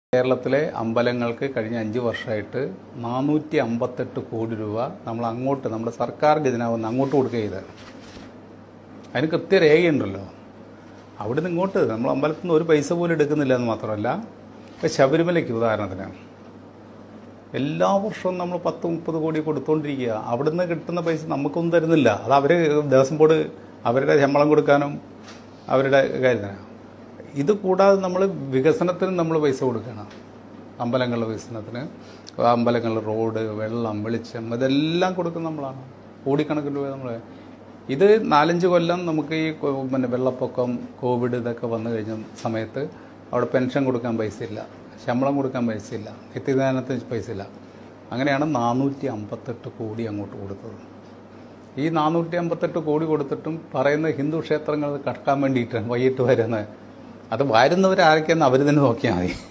കേരളത്തിലെ അമ്പലങ്ങൾക്ക് കഴിഞ്ഞ അഞ്ച് വർഷമായിട്ട് നാനൂറ്റി അമ്പത്തെട്ട് കോടി രൂപ നമ്മൾ അങ്ങോട്ട് നമ്മുടെ സർക്കാർ ഖജനാവെന്ന് അങ്ങോട്ട് കൊടുക്കുക ചെയ്തത് അതിന് കൃത്യരേഖയുണ്ടല്ലോ അവിടെ നിന്ന് ഇങ്ങോട്ട് നമ്മൾ അമ്പലത്തിൽ നിന്ന് ഒരു പൈസ പോലും എടുക്കുന്നില്ല എന്ന് മാത്രമല്ല ഇപ്പം ശബരിമലയ്ക്ക് ഉദാഹരണത്തിന് എല്ലാ വർഷവും നമ്മൾ പത്ത് മുപ്പത് കോടി കൊടുത്തുകൊണ്ടിരിക്കുക അവിടുന്ന് കിട്ടുന്ന പൈസ നമുക്കൊന്നും തരുന്നില്ല അത് അവർ ദേവസ്വം ബോർഡ് അവരുടെ ശമ്പളം കൊടുക്കാനും അവരുടെ കാര്യത്തിനാണ് ഇത് കൂടാതെ നമ്മൾ വികസനത്തിന് നമ്മൾ പൈസ കൊടുക്കണം അമ്പലങ്ങളുടെ വികസനത്തിന് അമ്പലങ്ങളിൽ റോഡ് വെള്ളം വെളിച്ചം ഇതെല്ലാം കൊടുക്കുന്ന നമ്മളാണ് കോടിക്കണക്കിന് രൂപ നമ്മൾ ഇത് നാലഞ്ച് കൊല്ലം നമുക്ക് ഈ കൊ- പിന്നെ വെള്ളപ്പൊക്കം കോവിഡ് ഇതൊക്കെ വന്നു കഴിഞ്ഞ സമയത്ത് അവിടെ പെൻഷൻ കൊടുക്കാൻ പൈസയില്ല ശമ്പളം കൊടുക്കാൻ പൈസയില്ല നിത്യദാനത്തിന് പൈസയില്ല അങ്ങനെയാണ് നാനൂറ്റി അമ്പത്തെട്ട് കോടി അങ്ങോട്ട് കൊടുത്തത് ഈ നാനൂറ്റി അമ്പത്തെട്ട് കോടി കൊടുത്തിട്ടും പറയുന്ന ഹിന്ദു ക്ഷേത്രങ്ങൾ കടക്കാൻ വേണ്ടിയിട്ടാണ് വൈകിട്ട് വരുന്നത് അത് വാരുന്നവർ ആരൊക്കെയെന്ന് അവർ തന്നെ നോക്കിയാൽ മതി